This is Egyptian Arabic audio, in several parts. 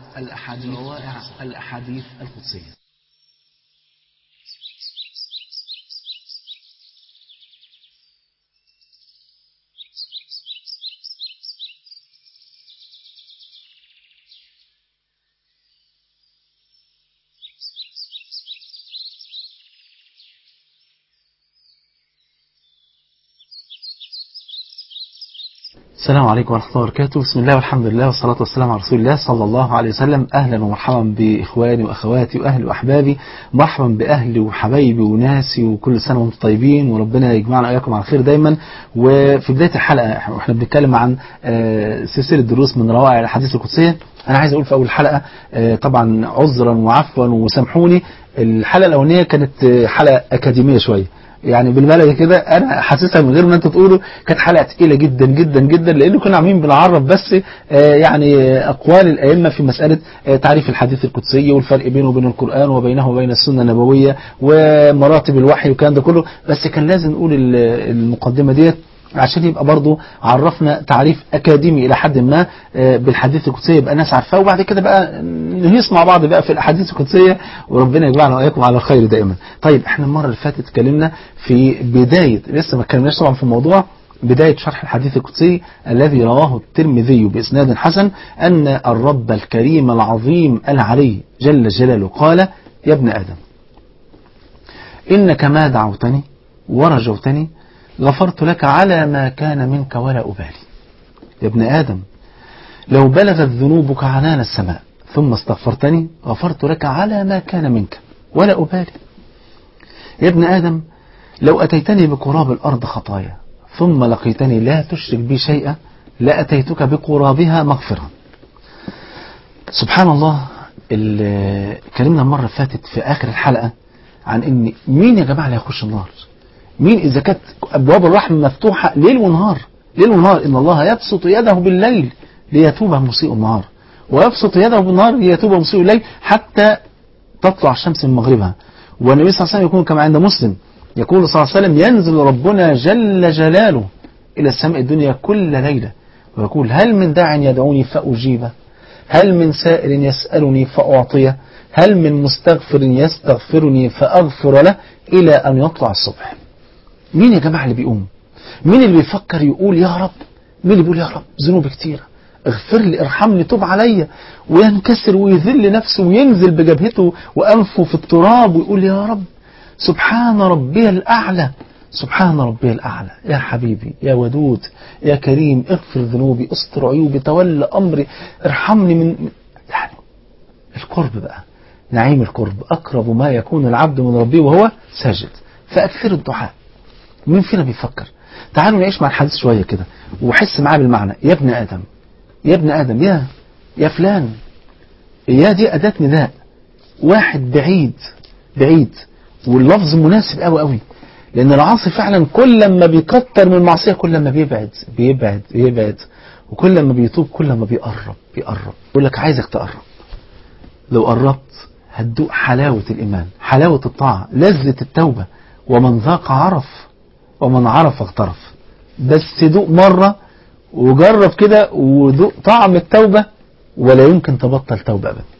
الأحاديث روائع الأحاديث القدسية السلام عليكم ورحمة الله وبركاته بسم الله والحمد لله والصلاة والسلام على رسول الله صلى الله عليه وسلم أهلا ومرحبا بإخواني وأخواتي وأهلي وأحبابي مرحبا بأهلي وحبايبي وناسي وكل سنة وانتم طيبين وربنا يجمعنا وإياكم على خير دايما وفي بداية الحلقة واحنا بنتكلم عن سلسلة دروس من روائع الأحاديث القدسية أنا عايز أقول في أول حلقة طبعا عذرا وعفوا وسامحوني الحلقة الأولانية كانت حلقة أكاديمية شوية يعني بالبلدي كده انا حاسسها من غير ما انتوا تقولوا كانت حلقه تقيله جدا جدا جدا لان كنا عاملين بنعرف بس آه يعني اقوال الائمه في مساله آه تعريف الحديث القدسي والفرق بينه وبين القران وبينه وبين السنه النبويه ومراتب الوحي والكلام ده كله بس كان لازم نقول المقدمه ديت عشان يبقى برضه عرفنا تعريف أكاديمي إلى حد ما بالحديث القدسية يبقى الناس عارفاه وبعد كده بقى نهيص مع بعض بقى في الأحاديث القدسية وربنا يجمعنا وإياكم على الخير دائما. طيب احنا المرة اللي فاتت اتكلمنا في بداية لسه ما اتكلمناش طبعا في الموضوع بداية شرح الحديث القدسي الذي رواه الترمذي بإسناد حسن أن الرب الكريم العظيم العلي جل جلاله قال يا ابن آدم إنك ما دعوتني ورجوتني غفرت لك على ما كان منك ولا أبالي يا ابن آدم لو بلغت ذنوبك عنان السماء ثم استغفرتني غفرت لك على ما كان منك ولا أبالي يا ابن آدم لو أتيتني بقراب الأرض خطايا ثم لقيتني لا تشرك بي شيئا لأتيتك بقرابها مغفرة سبحان الله كلمنا المرة اللي فاتت في آخر الحلقة عن إن مين يا جماعة اللي هيخش النار مين إذا كانت أبواب الرحمة مفتوحة ليل ونهار ليل ونهار إن الله يبسط يده بالليل ليتوب مسيء النهار ويبسط يده بالنهار ليتوب مسيء الليل حتى تطلع الشمس من مغربها والنبي صلى الله عليه وسلم يكون كما عند مسلم يقول صلى الله عليه وسلم ينزل ربنا جل جلاله إلى السماء الدنيا كل ليلة ويقول هل من داع يدعوني فأجيبه هل من سائل يسألني فأعطيه هل من مستغفر يستغفرني فأغفر له إلى أن يطلع الصبح مين يا جماعة اللي بيقوم مين اللي بيفكر يقول يا رب مين اللي بيقول يا رب ذنوبي كتيرة اغفر لي ارحمني توب عليا وينكسر ويذل نفسه وينزل بجبهته وأنفه في التراب ويقول يا رب سبحان ربي الأعلى سبحان ربي الأعلى يا حبيبي يا ودود يا كريم اغفر ذنوبي استر عيوبي تولى أمري ارحمني من يعني القرب بقى نعيم القرب أقرب ما يكون العبد من ربه وهو ساجد فأكثر الدعاء مين فينا بيفكر تعالوا نعيش مع الحديث شوية كده وحس معاه بالمعنى يا ابن آدم يا ابن آدم يا يا فلان يا دي أداة نداء واحد بعيد بعيد واللفظ مناسب قوي قوي لأن العاصي فعلا كل ما بيكتر من المعصية كل ما بيبعد بيبعد بيبعد وكل ما بيتوب كل ما بيقرب بيقرب يقول لك عايزك تقرب لو قربت هتدوق حلاوة الإيمان حلاوة الطاعة لذة التوبة ومن ذاق عرف ومن عرف اغترف بس دوق مرة وجرب كده وذوق طعم التوبة ولا يمكن تبطل توبة أبدا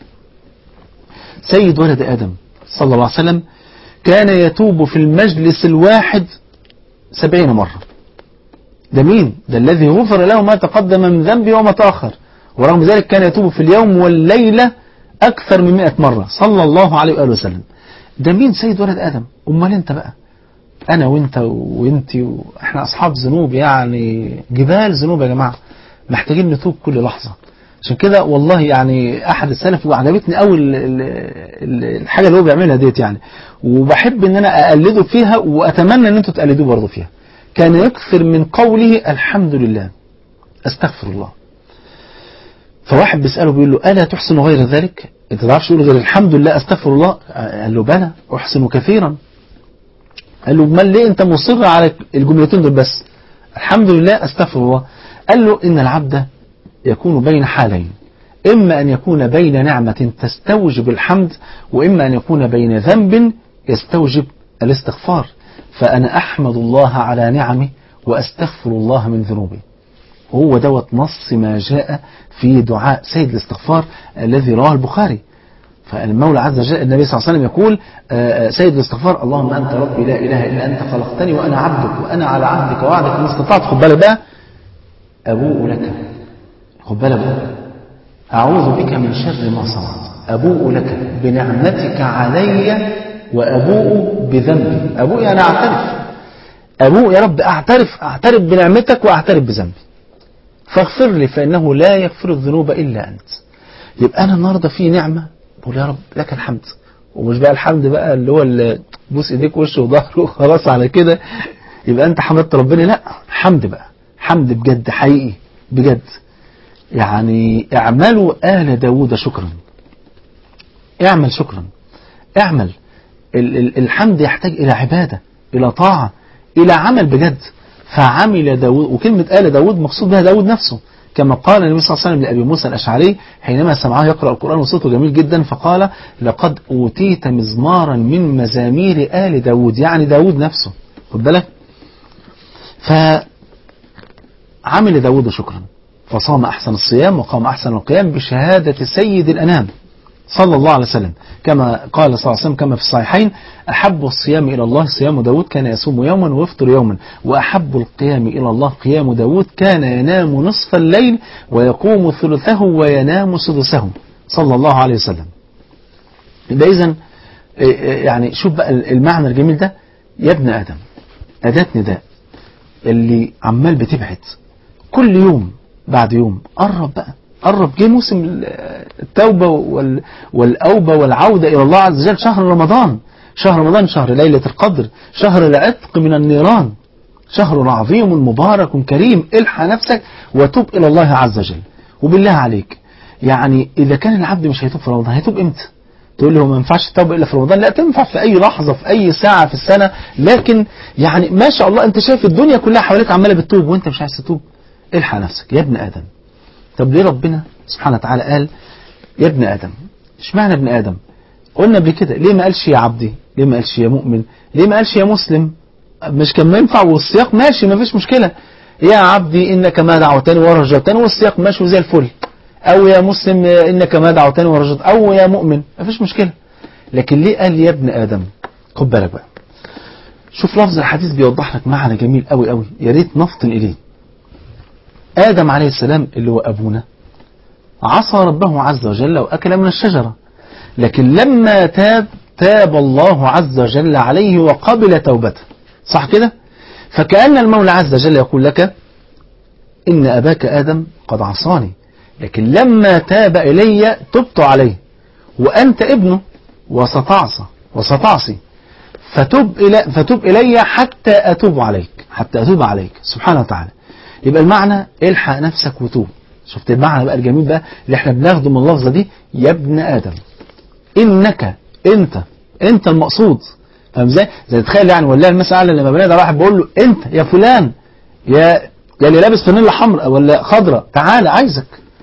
سيد ولد آدم صلى الله عليه وسلم كان يتوب في المجلس الواحد سبعين مرة ده مين؟ ده الذي غفر له ما تقدم من ذنبه وما تأخر ورغم ذلك كان يتوب في اليوم والليلة أكثر من مئة مرة صلى الله عليه وآله وسلم ده مين سيد ولد آدم أمال أنت بقى أنا وأنت وأنت احنا أصحاب ذنوب يعني جبال ذنوب يا جماعة محتاجين نتوب كل لحظة عشان كده والله يعني أحد السلف وعجبتني قوي الحاجة اللي هو بيعملها ديت يعني وبحب إن أنا أقلده فيها وأتمنى إن أنتوا تقلدوه برضه فيها كان يكثر من قوله الحمد لله أستغفر الله فواحد بيسأله بيقول له ألا تحسن غير ذلك أنت ما تعرفش تقول غير الحمد لله أستغفر الله قال له بلى أحسن كثيرا قال له امال ليه أنت مصر على الجملتين دول بس الحمد لله أستغفر الله قال له إن العبد يكون بين حالين إما أن يكون بين نعمة تستوجب الحمد وإما أن يكون بين ذنب يستوجب الاستغفار فأنا أحمد الله على نعمه وأستغفر الله من ذنوبي هو دوت نص ما جاء في دعاء سيد الاستغفار الذي رواه البخاري فالمولى عز وجل النبي صلى الله عليه وسلم يقول سيد الاستغفار اللهم أنت ربي لا إله إلا أنت خلقتني وأنا عبدك وأنا على عهدك ووعدك ما استطعت خد بالك بقى أبوء لك خد بالك بقى أعوذ بك من شر ما صنعت أبوء لك بنعمتك علي وأبوء بذنبي أبوء يعني أعترف أبوء يا رب أعترف أعترف بنعمتك وأعترف بذنبي فاغفر لي فإنه لا يغفر الذنوب إلا أنت يبقى أنا النهاردة في نعمة بقول يا رب لك الحمد ومش بقى الحمد بقى اللي هو اللي بوس ايديك وش وظهر وخلاص على كده يبقى انت حمدت ربنا لا حمد بقى حمد بجد حقيقي بجد يعني اعملوا آل داود شكرا اعمل شكرا اعمل ال ال الحمد يحتاج إلى عبادة إلى طاعة إلى عمل بجد فعمل داود وكلمة آل داود مقصود بها داود نفسه كما قال النبي صلى الله عليه وسلم لأبي موسى الأشعري حينما سمعه يقرأ القرآن وصوته جميل جدا فقال لقد أوتيت مزمارا من مزامير آل داود يعني داود نفسه خد بالك فعمل داود شكرا فصام أحسن الصيام وقام أحسن القيام بشهادة سيد الأنام صلى الله عليه وسلم كما قال صلى الله عليه وسلم كما في الصحيحين أحب الصيام إلى الله صيام داود كان يصوم يوما ويفطر يوما وأحب القيام إلى الله قيام داود كان ينام نصف الليل ويقوم ثلثه وينام سدسه صلى الله عليه وسلم يبقى إذن يعني شوف بقى المعنى الجميل ده يا ابن آدم أداة نداء اللي عمال بتبعد كل يوم بعد يوم قرب بقى قرب جه موسم التوبة والأوبة والعودة إلى الله عز وجل شهر رمضان شهر رمضان شهر ليلة القدر شهر العتق من النيران شهر عظيم مبارك كريم الحى نفسك وتوب إلى الله عز وجل وبالله عليك يعني إذا كان العبد مش هيتوب في رمضان هيتوب إمتى تقول له ما ينفعش التوبة إلا في رمضان لا تنفع في أي لحظة في أي ساعة في السنة لكن يعني ما شاء الله أنت شايف الدنيا كلها حواليك عمالة بتتوب وأنت مش عايز تتوب الحى نفسك يا ابن آدم طب ليه ربنا سبحانه وتعالى قال يا ابن آدم اشمعنى ابن آدم قلنا قبل كده ليه ما قالش يا عبدي ليه ما قالش يا مؤمن ليه ما قالش يا مسلم مش كان ما ينفع والسياق ماشي ما فيش مشكلة يا عبدي إنك ما دعوتني ورجوتني والسياق ماشي وزي الفل أو يا مسلم إنك ما دعوتني ورجوت أو يا مؤمن ما فيش مشكلة لكن ليه قال يا ابن آدم خد بالك بقى شوف لفظ الحديث بيوضح لك معنى جميل قوي قوي يا ريت نفطن إليه آدم عليه السلام اللي هو أبونا عصى ربه عز وجل وأكل من الشجرة لكن لما تاب تاب الله عز وجل عليه وقبل توبته صح كده فكأن المولى عز وجل يقول لك إن أباك آدم قد عصاني لكن لما تاب إلي تبت عليه وأنت ابنه وستعصى وستعصي فتب إلي, فتب إلي حتى أتوب عليك حتى أتوب عليك سبحانه وتعالى يبقى المعنى الحق نفسك وتوب شفت المعنى بقى الجميل بقى اللي احنا بناخده من اللفظة دي يا ابن آدم إنك أنت أنت المقصود فاهم ازاي؟ زي تخيل يعني والله المثل لما بني واحد بقول له أنت يا فلان يا يا اللي لابس فانيلا حمراء ولا خضراء تعالى عايزك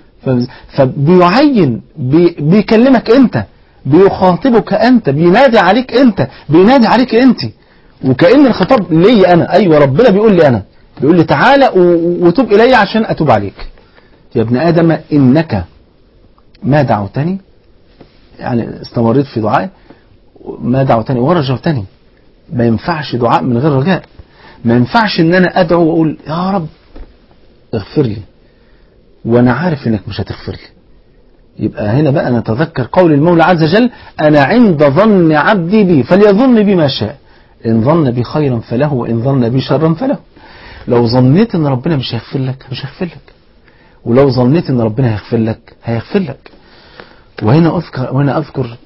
فبيعين بي بيكلمك أنت بيخاطبك أنت بينادي عليك أنت بينادي عليك أنت وكأن الخطاب لي أنا أيوة ربنا بيقول لي أنا بيقول لي تعالى وتوب إلي عشان أتوب عليك يا ابن آدم إنك ما دعوتني يعني استمريت في دعائي ما دعوتني ورجوتني ما ينفعش دعاء من غير رجاء ما ينفعش ان انا ادعو واقول يا رب اغفر لي وانا عارف انك مش هتغفر لي يبقى هنا بقى نتذكر قول المولى عز وجل انا عند ظن عبدي بي فليظن بي ما شاء ان ظن بي خيرا فله وان ظن بي شرا فله لو ظنيت ان ربنا مش هيغفر لك مش هيغفر لك ولو ظنيت ان ربنا هيغفر لك هيغفر لك وهنا اذكر وهنا اذكر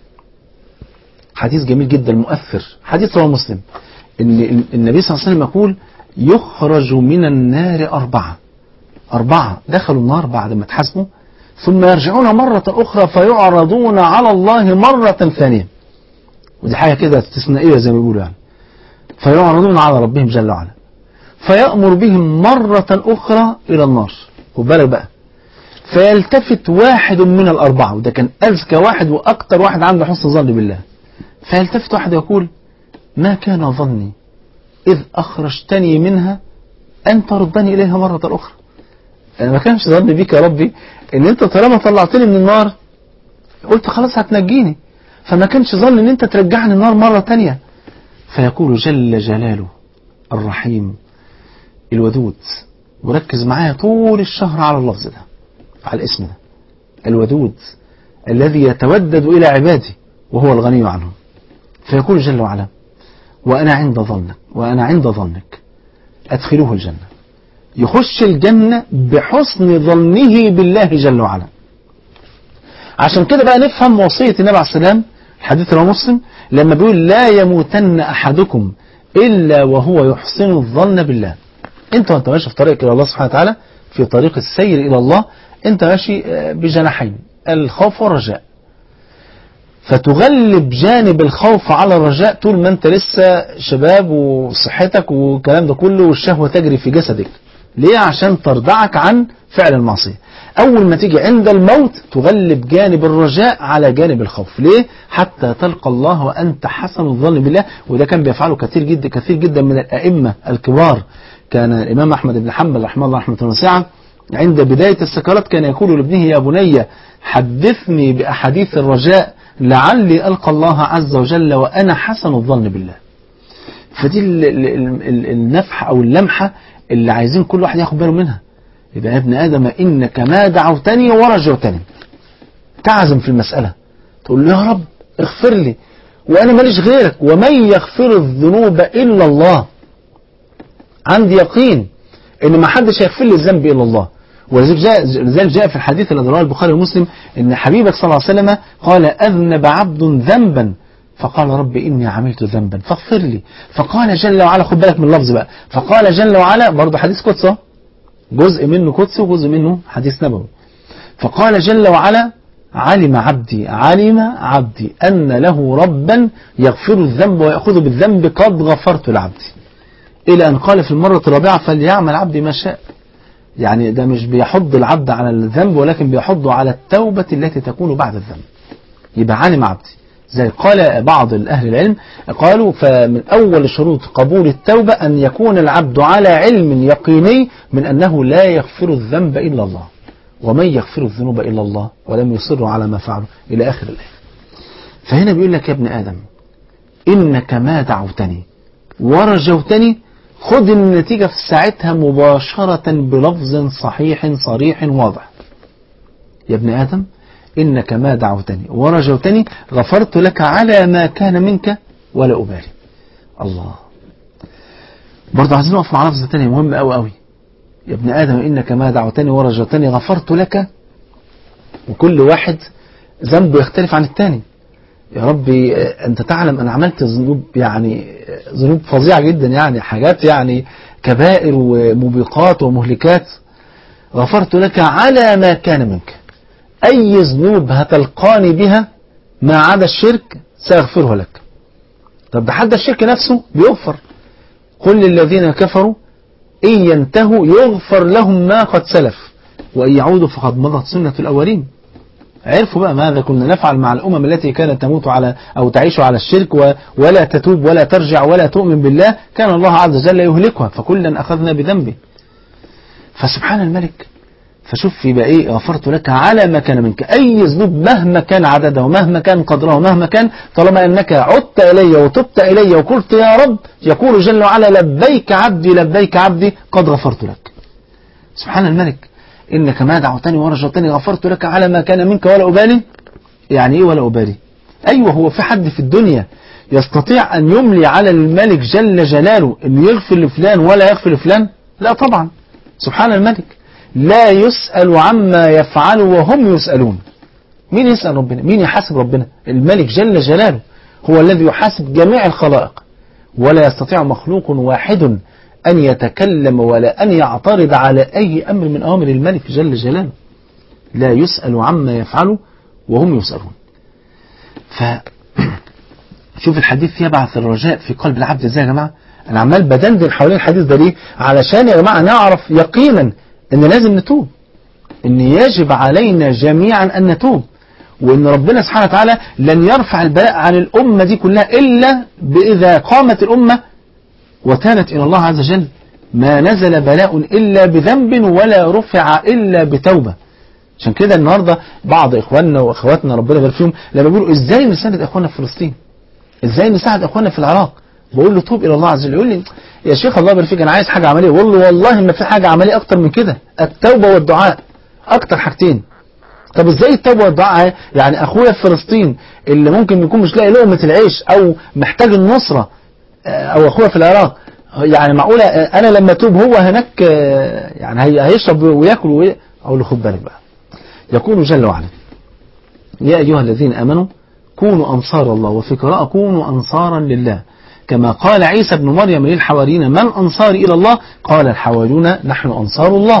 حديث جميل جدا مؤثر حديث رواه مسلم ان النبي صلى الله عليه وسلم يقول يخرج من النار أربعة أربعة دخلوا النار بعد ما اتحاسبوا ثم يرجعون مرة أخرى فيعرضون على الله مرة ثانية ودي حاجة كده استثنائية زي ما بيقولوا يعني فيعرضون على ربهم جل وعلا فيأمر بهم مرة أخرى إلى النار خد بالك بقى فيلتفت واحد من الأربعة وده كان أذكى واحد وأكتر واحد عنده حسن ظن بالله فيلتفت واحد يقول ما كان ظني إذ أخرجتني منها أن تردني إليها مرة أخرى انا ما كانش ظني بيك يا ربي ان انت طالما طلعتني من النار قلت خلاص هتنجيني فما كانش ظن ان انت ترجعني النار مرة تانية فيقول جل جلاله الرحيم الودود وركز معايا طول الشهر على اللفظ ده على الاسم ده الودود الذي يتودد إلى عباده وهو الغني عنهم فيقول جل وعلا وأنا عند ظنك وأنا عند ظنك أدخلوه الجنة يخش الجنة بحسن ظنه بالله جل وعلا عشان كده بقى نفهم وصية النبي عليه السلام الحديث رواه مسلم لما بيقول لا يموتن أحدكم إلا وهو يحسن الظن بالله انت وانت ماشي في طريقك إلى الله سبحانه وتعالى في طريق السير إلى الله انت ماشي بجناحين الخوف والرجاء فتغلب جانب الخوف على الرجاء طول ما انت لسه شباب وصحتك والكلام ده كله والشهوة تجري في جسدك ليه عشان تردعك عن فعل المعصية أول ما تيجي عند الموت تغلب جانب الرجاء على جانب الخوف ليه حتى تلقى الله وأنت حسن الظن بالله وده كان بيفعله كثير جدا كثير جدا من الأئمة الكبار كان الإمام أحمد بن حنبل رحمه الله رحمة واسعة عند بداية السكرات كان يقول لابنه يا بني حدثني بأحاديث الرجاء لعلي ألقى الله عز وجل وأنا حسن الظن بالله فدي النفحة أو اللمحة اللي عايزين كل واحد ياخد باله منها يبقى يا ابن آدم إنك ما دعوتني ورجوتني تعزم في المسألة تقول له يا رب اغفر لي وأنا ماليش غيرك ومن يغفر الذنوب إلا الله عندي يقين إن ما حدش هيغفر لي الذنب إلا الله ولذلك جاء, لذلك جاء في الحديث الذي رواه البخاري ومسلم ان حبيبك صلى الله عليه وسلم قال اذنب عبد ذنبا فقال رب اني عملت ذنبا فاغفر لي فقال جل وعلا خد بالك من اللفظ بقى فقال جل وعلا برضه حديث قدسي جزء منه قدسي وجزء منه حديث نبوي فقال جل وعلا علم عبدي علم عبدي أن له ربا يغفر الذنب ويأخذ بالذنب قد غفرت لعبدي إلى أن قال في المرة الرابعة فليعمل عبدي ما شاء يعني ده مش بيحض العبد على الذنب ولكن بيحضه على التوبة التي تكون بعد الذنب يبقى علم عبدي زي قال بعض الأهل العلم قالوا فمن أول شروط قبول التوبة أن يكون العبد على علم يقيني من أنه لا يغفر الذنب إلا الله ومن يغفر الذنوب إلا الله ولم يصروا على ما فعلوا إلى آخر الآية فهنا بيقول لك يا ابن آدم إنك ما دعوتني ورجوتني خذ النتيجة في ساعتها مباشرة بلفظ صحيح صريح واضح يا ابن آدم إنك ما دعوتني ورجوتني غفرت لك على ما كان منك ولا أبالي الله برضه عايزين نقف مع لفظ تاني مهم أوي أوي يا ابن آدم إنك ما دعوتني ورجوتني غفرت لك وكل واحد ذنبه يختلف عن التاني يا ربي أنت تعلم أنا عملت ذنوب يعني ذنوب فظيعة جدا يعني حاجات يعني كبائر وموبقات ومهلكات غفرت لك على ما كان منك أي ذنوب هتلقاني بها ما عدا الشرك سأغفره لك طب ده حتى الشرك نفسه بيغفر قل للذين كفروا إن ينتهوا يغفر لهم ما قد سلف وإن يعودوا فقد مضت سنة الأولين عرفوا بقى ماذا كنا نفعل مع الأمم التي كانت تموت على أو تعيش على الشرك ولا تتوب ولا ترجع ولا تؤمن بالله كان الله عز وجل يهلكها فكلا أخذنا بذنبه فسبحان الملك فشوف يبقى ايه غفرت لك على ما كان منك اي ذنوب مهما كان عددها ومهما كان قدرها ومهما كان طالما انك عدت الي وتبت الي وقلت يا رب يقول جل وعلا لبيك عبدي لبيك عبدي قد غفرت لك سبحان الملك انك ما دعوتني ورجوتني غفرت لك على ما كان منك ولا ابالي يعني ايه ولا ابالي ايوه هو في حد في الدنيا يستطيع ان يملي على الملك جل جلاله ان يغفر لفلان ولا يغفر لفلان لا طبعا سبحان الملك لا يسأل عما يفعل وهم يسألون مين يسأل ربنا مين يحاسب ربنا الملك جل جلاله هو الذي يحاسب جميع الخلائق ولا يستطيع مخلوق واحد أن يتكلم ولا أن يعترض على أي أمر من أوامر الملك جل جلاله لا يسأل عما يفعل وهم يسألون ف شوف الحديث يبعث الرجاء في قلب العبد ازاي يا جماعه انا عمال بدندن حوالين الحديث ده ليه علشان يا جماعه نعرف يقينا ان لازم نتوب ان يجب علينا جميعا ان نتوب وان ربنا سبحانه وتعالى لن يرفع البلاء عن الامه دي كلها الا باذا قامت الامه وتانت الى الله عز وجل ما نزل بلاء إلا بذنب ولا رفع إلا بتوبة عشان كده النهاردة بعض إخواننا وأخواتنا ربنا يبارك فيهم لما بيقولوا إزاي نساند إخواننا في فلسطين إزاي نساعد إخواننا في العراق بقول له توب إلى الله عز وجل يقول لي يا شيخ الله يبارك فيك أنا عايز حاجة عملية بقول له والله ما في حاجة عملية أكتر من كده التوبة والدعاء أكتر حاجتين طب ازاي التوبة والدعاء يعني اخويا في فلسطين اللي ممكن يكون مش لاقي لقمة العيش او محتاج النصرة او اخويا في العراق يعني معقولة انا لما اتوب هو هناك يعني هيشرب وياكل وي... اقول له خد بالك بقى يقول جل وعلا يا ايها الذين امنوا كونوا انصار الله وفي قراءة كونوا انصارا لله كما قال عيسى بن مريم للحواريين من انصاري الى الله قال الحواريون نحن انصار الله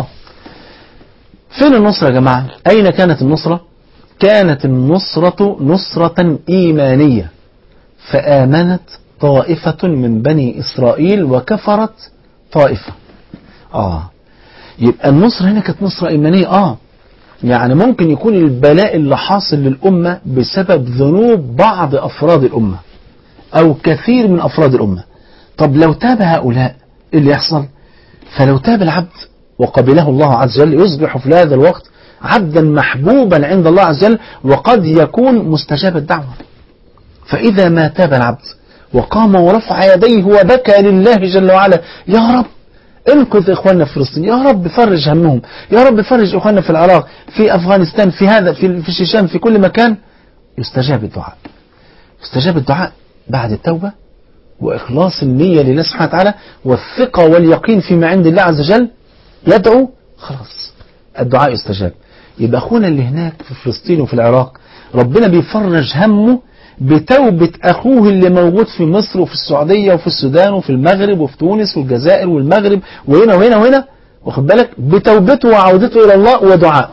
فين النصرة يا جماعة أين كانت النصرة كانت النصرة نصرة إيمانية فآمنت طائفة من بني إسرائيل وكفرت طائفة آه يبقى النصرة هنا كانت نصرة إيمانية آه يعني ممكن يكون البلاء اللي حاصل للأمة بسبب ذنوب بعض أفراد الأمة أو كثير من أفراد الأمة طب لو تاب هؤلاء إيه اللي يحصل فلو تاب العبد وقبله الله عز وجل يصبح في هذا الوقت عبدا محبوبا عند الله عز وجل وقد يكون مستجاب الدعوة فإذا ما تاب العبد وقام ورفع يديه وبكى لله جل وعلا يا رب انقذ إخواننا في فلسطين يا رب فرج همهم يا رب فرج إخواننا في العراق في أفغانستان في هذا في في الشيشان في كل مكان يستجاب الدعاء يستجاب الدعاء بعد التوبة وإخلاص النية لله سبحانه وتعالى والثقة واليقين فيما عند الله عز وجل يدعو خلاص الدعاء يستجاب يبقى أخونا اللي هناك في فلسطين وفي العراق ربنا بيفرج همه بتوبة أخوه اللي موجود في مصر وفي السعودية وفي السودان وفي المغرب وفي تونس والجزائر والمغرب وهنا وهنا وهنا واخد بالك بتوبته وعودته إلى الله ودعائه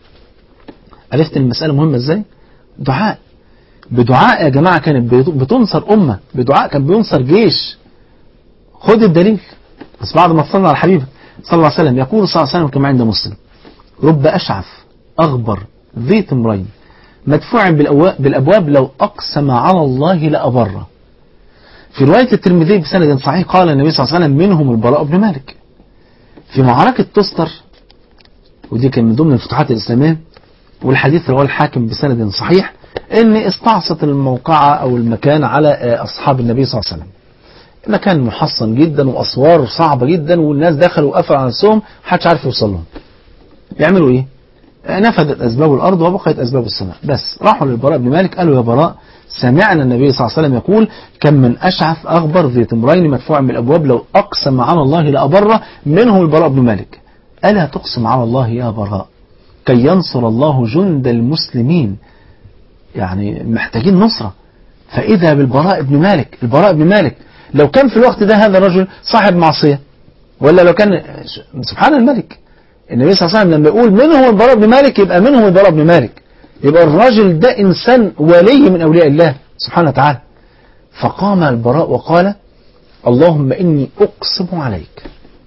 عرفت المسألة مهمة ازاي دعاء بدعاء يا جماعة كانت بتنصر أمة بدعاء كان بينصر جيش خد الدليل بس بعد ما تصلنا على حبيبك صلى الله عليه وسلم يقول صلى الله عليه وسلم كما عند مسلم رب أشعث أغبر ذي تمرين مدفوع بالأبواب لو أقسم على الله لأبره في رواية الترمذي بسند صحيح قال النبي صلى الله عليه وسلم منهم البراء بن مالك في معركة تستر ودي كان من ضمن الفتوحات الإسلامية والحديث رواه الحاكم بسند صحيح ان استعصت الموقعة أو المكان على أصحاب النبي صلى الله عليه وسلم مكان محصن جدا وأسوار صعبة جدا والناس دخلوا وقفلوا على نفسهم محدش عارف يوصل لهم يعملوا إيه؟ نفذت أسباب الأرض وبقيت أسباب السماء بس راحوا للبراء بن مالك قالوا يا براء سمعنا النبي صلى الله عليه وسلم يقول كم من أشعث أغبر ذي تمرين مدفوع من الأبواب لو أقسم على الله لأبره منهم البراء بن مالك ألا تقسم على الله يا براء كي ينصر الله جند المسلمين يعني محتاجين نصرة فإذا بالبراء بن مالك البراء بن مالك لو كان في الوقت ده هذا الرجل صاحب معصية ولا لو كان سبحان الملك النبي صلى الله عليه وسلم لما يقول منهم البراء بن مالك يبقى منهم البراء بن مالك يبقى الرجل ده إنسان ولي من أولياء الله سبحانه وتعالى فقام البراء وقال اللهم إني أقسم عليك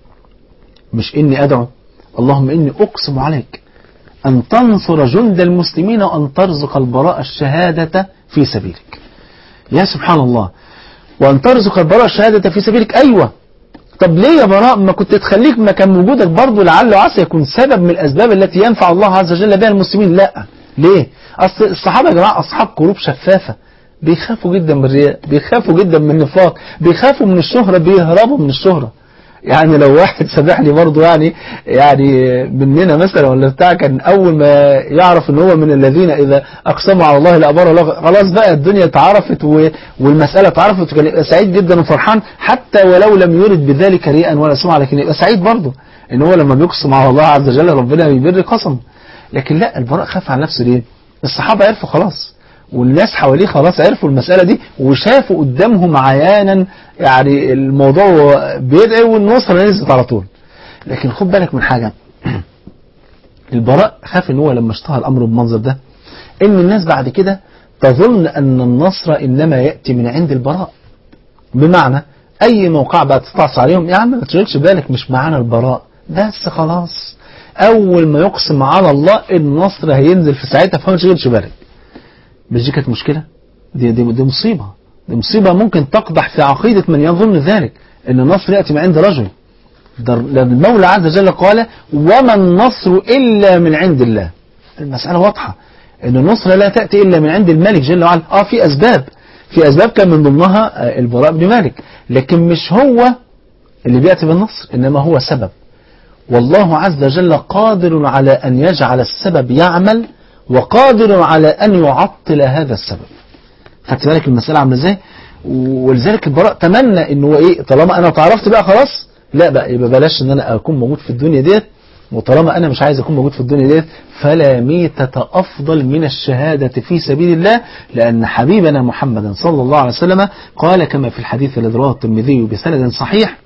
مش إني أدعو اللهم إني أقسم عليك أن تنصر جند المسلمين وأن ترزق البراء الشهادة في سبيلك يا سبحان الله وأن ترزق البراء الشهادة في سبيلك أيوة طب ليه يا براء ما كنت تخليك مكان وجودك برضه لعل وعسى يكون سبب من الأسباب التي ينفع الله عز وجل بها المسلمين لا ليه أصل الصحابة يا جماعة أصحاب قلوب شفافة بيخافوا جدا من الرياء بيخافوا جدا من النفاق بيخافوا من الشهرة بيهربوا من الشهرة يعني لو واحد سامحني برضه يعني يعني مننا مثلا ولا بتاع كان اول ما يعرف ان هو من الذين اذا اقسموا على الله لابره خلاص بقى الدنيا اتعرفت والمساله اتعرفت وكان يبقى سعيد جدا وفرحان حتى ولو لم يرد بذلك ريئا ولا سمعه لكن يبقى سعيد برضه ان هو لما بيقسم على الله عز وجل ربنا بيبر قسم لكن لا البراء خاف على نفسه ليه؟ الصحابه عرفوا خلاص والناس حواليه خلاص عرفوا المسألة دي وشافوا قدامهم عيانا يعني الموضوع بيدعي والنصرة نزلت على طول لكن خد بالك من حاجة البراء خاف ان هو لما اشتهر الامر بالمنظر ده ان الناس بعد كده تظن ان النصر انما يأتي من عند البراء بمعنى اي موقع بقى تستعصى عليهم يا عم ما تشغلش بالك مش معانا البراء بس خلاص اول ما يقسم على الله النصر هينزل في ساعتها فما تشغلش بالك مش دي كانت مشكلة دي, دي, دي مصيبة دي مصيبة ممكن تقدح في عقيدة من يظن ذلك ان النصر يأتي من عند رجل ده المولى عز وجل قال وما النصر إلا من عند الله المسألة واضحة ان النصر لا تأتي إلا من عند الملك جل وعلا اه في أسباب في أسباب كان من ضمنها البراء بن مالك لكن مش هو اللي بيأتي بالنصر إنما هو سبب والله عز وجل قادر على أن يجعل السبب يعمل وقادر على أن يعطل هذا السبب خدت بالك المسألة عاملة ازاي ولذلك البراء تمنى ان هو ايه طالما انا تعرفت بقى خلاص لا بقى يبقى بلاش ان انا اكون موجود في الدنيا ديت وطالما انا مش عايز اكون موجود في الدنيا ديت فلا ميتة افضل من الشهادة في سبيل الله لان حبيبنا محمد صلى الله عليه وسلم قال كما في الحديث الذي رواه الترمذي بسند صحيح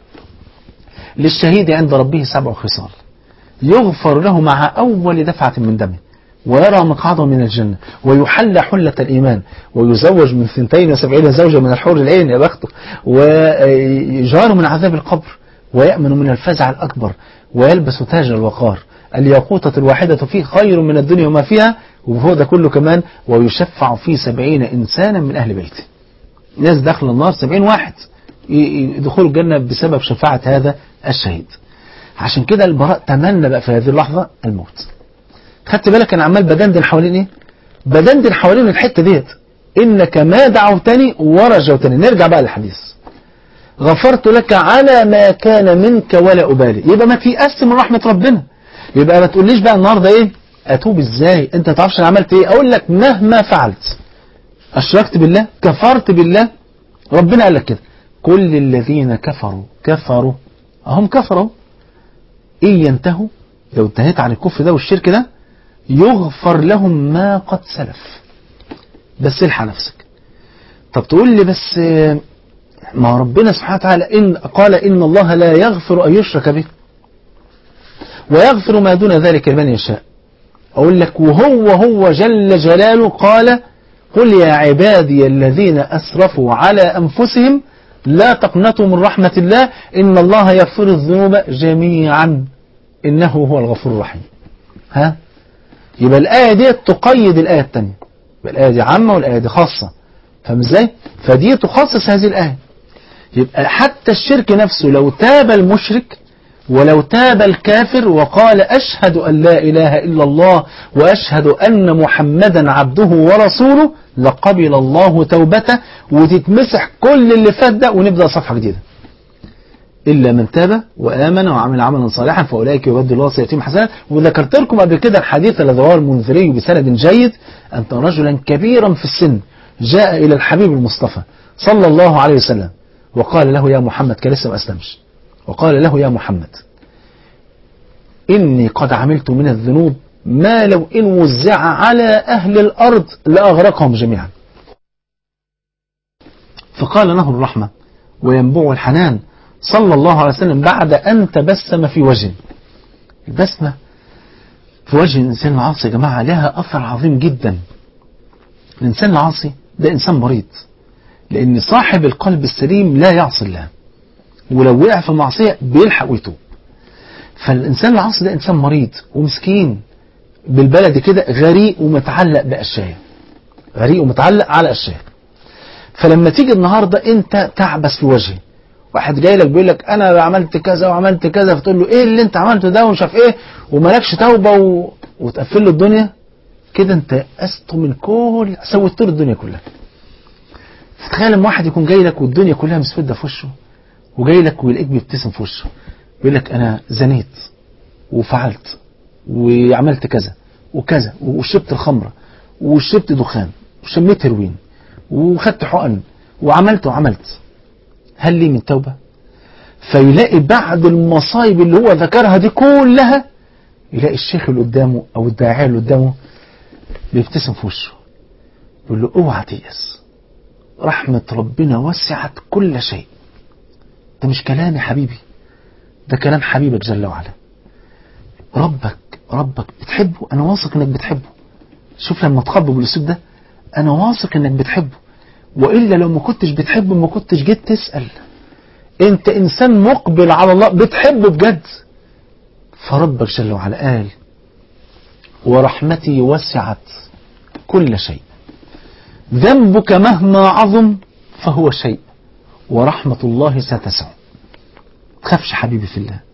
للشهيد عند ربه سبع خصال يغفر له مع اول دفعة من دمه ويرى مقعده من الجنة ويحل حلة الإيمان ويزوج من ثنتين وسبعين زوجة من الحور العين يا بخته ويجار من عذاب القبر ويأمن من الفزع الأكبر ويلبس تاج الوقار الياقوتة الواحدة فيه خير من الدنيا وما فيها وفوق ده كله كمان ويشفع في سبعين إنسانا من أهل بيته ناس داخل النار سبعين واحد يدخلوا الجنة بسبب شفاعة هذا الشهيد عشان كده البراء تمنى بقى في هذه اللحظة الموت خدت بالك انا عمال بدندن حوالين ايه بدندن حوالين الحتة ديت انك ما دعوتني ورجوتني نرجع بقى للحديث غفرت لك على ما كان منك ولا أبالي يبقى ما تيأس من رحمة ربنا يبقى ما تقوليش بقى النهاردة ايه اتوب ازاي انت تعرفش انا عملت ايه اقول لك مهما فعلت اشركت بالله كفرت بالله ربنا قال لك كده كل الذين كفروا كفروا هم كفروا إن ينتهوا لو انتهيت عن الكفر ده والشرك ده يغفر لهم ما قد سلف بس الحق نفسك طب تقول لي بس ما ربنا سبحانه وتعالى إن قال إن الله لا يغفر أن يشرك به ويغفر ما دون ذلك لمن يشاء أقول لك وهو هو جل جلاله قال قل يا عبادي الذين أسرفوا على أنفسهم لا تقنطوا من رحمة الله إن الله يغفر الذنوب جميعا إنه هو الغفور الرحيم ها يبقى الآية دي تقيد الآية الثانية يبقى الآية دي عامة والآية دي خاصة فاهم ازاي فدي تخصص هذه الآية يبقى حتى الشرك نفسه لو تاب المشرك ولو تاب الكافر وقال أشهد أن لا إله إلا الله وأشهد أن محمدا عبده ورسوله لقبل الله توبته وتتمسح كل اللي فات ده ونبدأ صفحة جديدة إلا من تاب وآمن وعمل عملا صالحا فأولئك يبدل الله سيئاتهم حسنات وذكرت لكم قبل كده الحديث الذي رواه المنذري بسند جيد أن رجلا كبيرا في السن جاء إلى الحبيب المصطفى صلى الله عليه وسلم وقال له يا محمد كان لسه ما أسلمش وقال له يا محمد إني قد عملت من الذنوب ما لو إن وزع على أهل الأرض لأغرقهم جميعا فقال له الرحمة وينبوع الحنان صلى الله عليه وسلم بعد أن تبسم في وجه البسمة في وجه الإنسان العاصي يا جماعة لها أثر عظيم جدا الإنسان العاصي ده إنسان مريض لأن صاحب القلب السليم لا يعصي الله ولو وقع في معصية بيلحق ويتوب فالإنسان العاصي ده إنسان مريض ومسكين بالبلد كده غريق ومتعلق بأشياء غريق ومتعلق على أشياء فلما تيجي النهاردة أنت تعبس في وجهه واحد جاي لك بيقول لك أنا عملت كذا وعملت كذا فتقول له إيه اللي أنت عملته ده ومش عارف إيه ومالكش توبة و... وتقفل له الدنيا كده أنت يأست من كل سويت له الدنيا كلها تخيل لما واحد يكون جاي لك والدنيا كلها مسودة في وشه وجاي لك ويلاقيك بيبتسم في وشه بيقول لك أنا زنيت وفعلت وعملت كذا وكذا وشربت الخمرة وشربت دخان وشميت هيروين وخدت حقن وعملت وعملت هل لي من توبة فيلاقي بعد المصايب اللي هو ذكرها دي كلها يلاقي الشيخ اللي قدامه او الداعية اللي قدامه بيبتسم في وشه يقول له اوعى تيأس رحمة ربنا وسعت كل شيء ده مش كلام يا حبيبي ده كلام حبيبك جل وعلا ربك ربك بتحبه انا واثق انك بتحبه شوف لما تخبه بالاسلوب ده انا واثق انك بتحبه والا لو ما كنتش بتحبه ما كنتش جيت تسال انت انسان مقبل على الله بتحبه بجد فربك جل وعلا قال ورحمتي وسعت كل شيء ذنبك مهما عظم فهو شيء ورحمة الله ستسع تخافش حبيبي في الله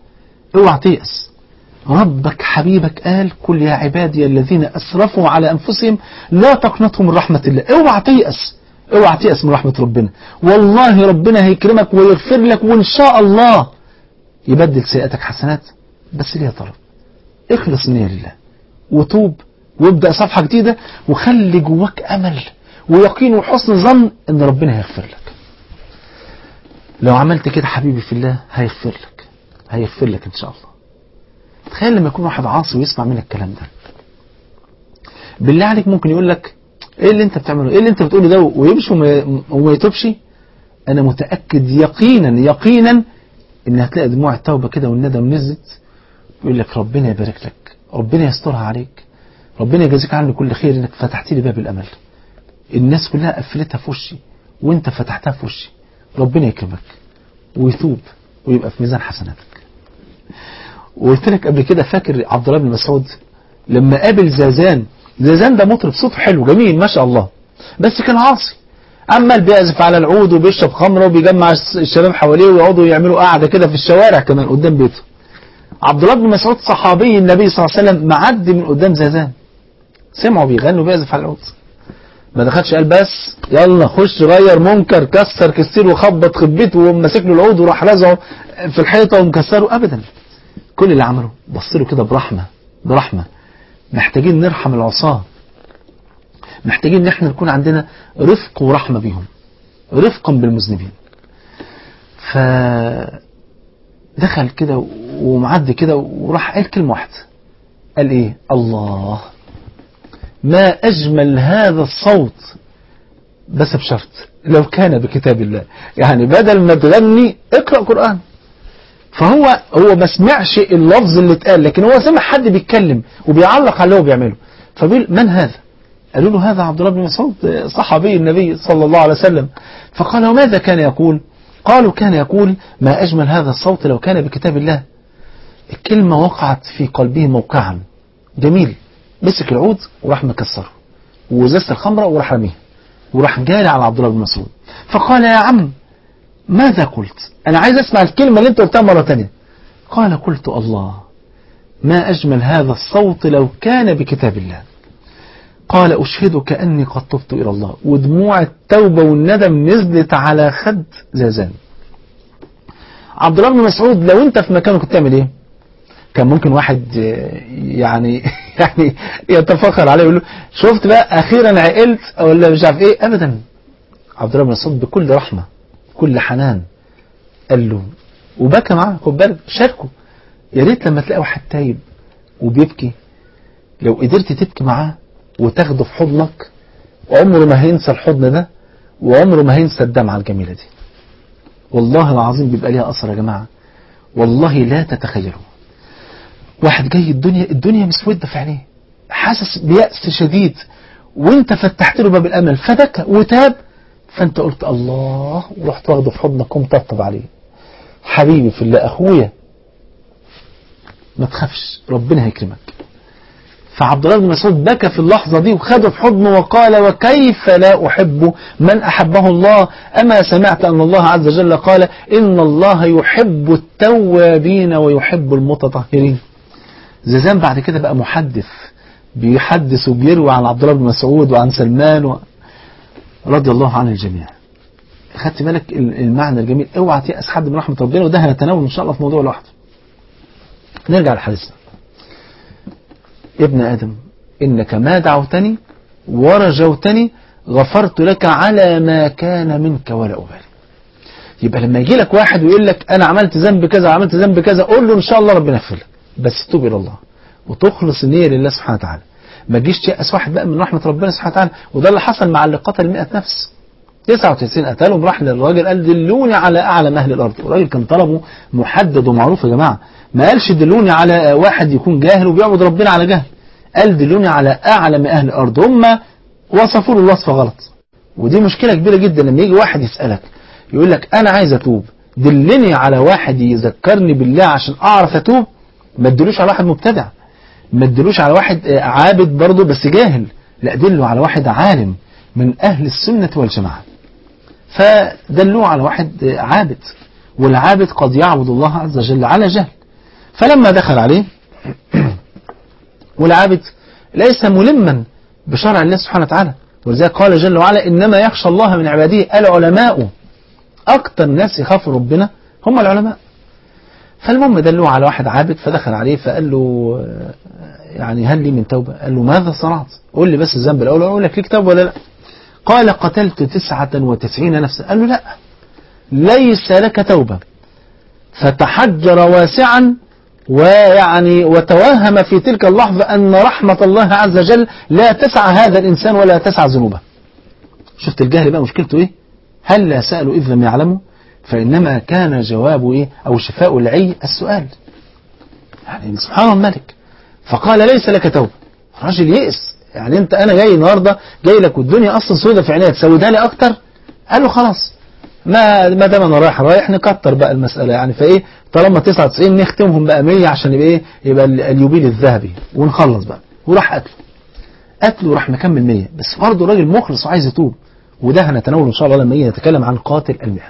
اوعى تيأس ربك حبيبك قال قل يا عبادي الذين أسرفوا على أنفسهم لا تقنطوا من رحمة الله اوعى تيأس اوعى تيأس من رحمة ربنا والله ربنا هيكرمك ويغفر لك وإن شاء الله يبدل سيئاتك حسنات بس ليه طلب اخلص نية لله وتوب وابدأ صفحة جديدة وخلي جواك أمل ويقين وحسن ظن ان ربنا هيغفر لك لو عملت كده حبيبي في الله هيغفر لك هيغفر لك ان شاء الله تخيل لما يكون واحد عاصي ويسمع منك الكلام ده بالله عليك ممكن يقول لك ايه اللي انت بتعمله ايه اللي انت بتقوله ده ويمشي وما وما يتوبش انا متاكد يقينا يقينا ان هتلاقي دموع التوبه كده والندم نزلت يقول لك ربنا يبارك لك ربنا يسترها عليك ربنا يجازيك عني كل خير انك فتحت لي باب الامل الناس كلها قفلتها في وشي وانت فتحتها في وشي ربنا يكرمك ويتوب ويبقى في ميزان حسناتك وقلت لك قبل كده فاكر عبد الله بن مسعود لما قابل زازان زازان ده مطرب صوته حلو جميل ما شاء الله بس كان عاصي عمال بيعزف على العود وبيشرب خمره وبيجمع الشباب حواليه ويقعدوا يعملوا قعده كده في الشوارع كمان قدام بيته عبد الله بن مسعود صحابي النبي صلى الله عليه وسلم معدي من قدام زازان سمعوا بيغنوا بيعزف على العود ما دخلش قال بس يلا خش غير منكر كسر كسير وخبط خبيته ومسك له العود وراح رزعه في الحيطه ومكسره ابدا كل اللي عمله بص له كده برحمه برحمه محتاجين نرحم العصاه محتاجين ان احنا نكون عندنا رفق ورحمه بيهم رفقا بالمذنبين ف دخل كده ومعدي كده وراح قال كلمه واحده قال ايه الله ما أجمل هذا الصوت بس بشرط لو كان بكتاب الله يعني بدل ما تغني اقرأ قرآن فهو هو ما سمعش اللفظ اللي اتقال لكن هو سمع حد بيتكلم وبيعلق على اللي هو بيعمله فبيقول من هذا قالوا له هذا عبد الله بن مسعود صحابي النبي صلى الله عليه وسلم فقال وماذا كان يقول قالوا كان يقول ما أجمل هذا الصوت لو كان بكتاب الله الكلمة وقعت في قلبه موقعا جميل مسك العود وراح مكسره وزازة الخمرة وراح رميها وراح جاري على عبد الله بن مسعود فقال يا عم ماذا قلت انا عايز اسمع الكلمة اللي انت قلتها مرة تانية قال قلت الله ما اجمل هذا الصوت لو كان بكتاب الله قال اشهدك اني قد تبت الى الله ودموع التوبة والندم نزلت على خد زازان عبد الله بن مسعود لو انت في مكانه كنت تعمل ايه كان ممكن واحد يعني يعني يتفخر عليه يقول له شفت بقى اخيرا عقلت ولا مش عارف ايه ابدا عبد الله بن مسعود بكل رحمه بكل حنان قال له وبكى معاه خد بالك شاركه يا ريت لما تلاقي واحد تايب وبيبكي لو قدرت تبكي معاه وتاخده في حضنك عمره ما هينسى الحضن ده وعمره ما هينسى الدمعه الجميله دي والله العظيم بيبقى ليها اثر يا جماعه والله لا تتخيلوا واحد جاي الدنيا الدنيا مسودة في عينيه حاسس بيأس شديد وانت فتحت له باب الامل فبكى وتاب فانت قلت الله ورحت واخده في حضنك ومطبطب عليه حبيبي في الله اخويا ما تخافش ربنا هيكرمك فعبد الله بن مسعود بكى في اللحظة دي وخده في حضنه وقال وكيف لا أحب من أحبه الله أما سمعت أن الله عز وجل قال إن الله يحب التوابين ويحب المتطهرين زيزان بعد كده بقى محدث بيحدث وبيروي عن عبد الله بن مسعود وعن سلمان و... رضي الله عن الجميع خدت بالك المعنى الجميل اوعى تيأس حد من رحمة ربنا وده هنتناول ان شاء الله في موضوع لوحده نرجع لحديثنا يا ابن آدم إنك ما دعوتني ورجوتني غفرت لك على ما كان منك ولا أبالي يبقى لما يجي لك واحد ويقول لك أنا عملت ذنب كذا وعملت ذنب كذا قول له إن شاء الله ربنا يغفر لك بس توب إلى الله وتخلص النية لله سبحانه وتعالى ما تجيش تيأس واحد بقى من رحمة ربنا سبحانه وتعالى وده اللي حصل مع اللي قتل 100 نفس 99 قتلهم راح للراجل قال دلوني على أعلم أهل الأرض والراجل كان طلبه محدد ومعروف يا جماعة ما قالش دلوني على واحد يكون جاهل وبيعبد ربنا على جهل قال دلوني على أعلم أهل الأرض هم وصفوا له الوصف غلط ودي مشكلة كبيرة جدا لما يجي واحد يسألك يقول لك أنا عايز أتوب دلني على واحد يذكرني بالله عشان أعرف أتوب ما تدلوش على واحد مبتدع ما تدلوش على واحد عابد برضه بس جاهل لا دلوا على واحد عالم من أهل السنة والجماعة فدلوه على واحد عابد والعابد قد يعبد الله عز وجل على جهل فلما دخل عليه والعابد ليس ملما بشرع الله سبحانه وتعالى ولذلك قال جل وعلا إنما يخشى الله من عباده العلماء أكتر ناس يخافوا ربنا هم العلماء فالمهم دلوه على واحد عابد فدخل عليه فقال له يعني هل لي من توبة قال له ماذا صنعت قول لي بس الذنب الأول أقول لك ليك توبة ولا لا قال قتلت تسعة وتسعين نفسا قال له لا ليس لك توبة فتحجر واسعا ويعني وتوهم في تلك اللحظة أن رحمة الله عز وجل لا تسع هذا الإنسان ولا تسع ذنوبه شفت الجهل بقى مشكلته إيه هل لا سألوا إذ لم يعلموا فإنما كان جواب إيه أو شفاء العي السؤال يعني سبحان الملك فقال ليس لك توبة الراجل يئس يعني انت انا جاي النهارده جاي لك والدنيا اصلا سودة في عينيها تسودها لي اكتر قال له خلاص ما ما دام انا رايح رايح نكتر بقى المساله يعني فايه طالما 99 نختمهم بقى 100 عشان يبقى ايه يبقى اليوبيل الذهبي ونخلص بقى وراح قتله قتله وراح مكمل 100 بس برضه راجل مخلص وعايز يتوب وده هنتناوله ان شاء الله لما يجي نتكلم عن قاتل المئة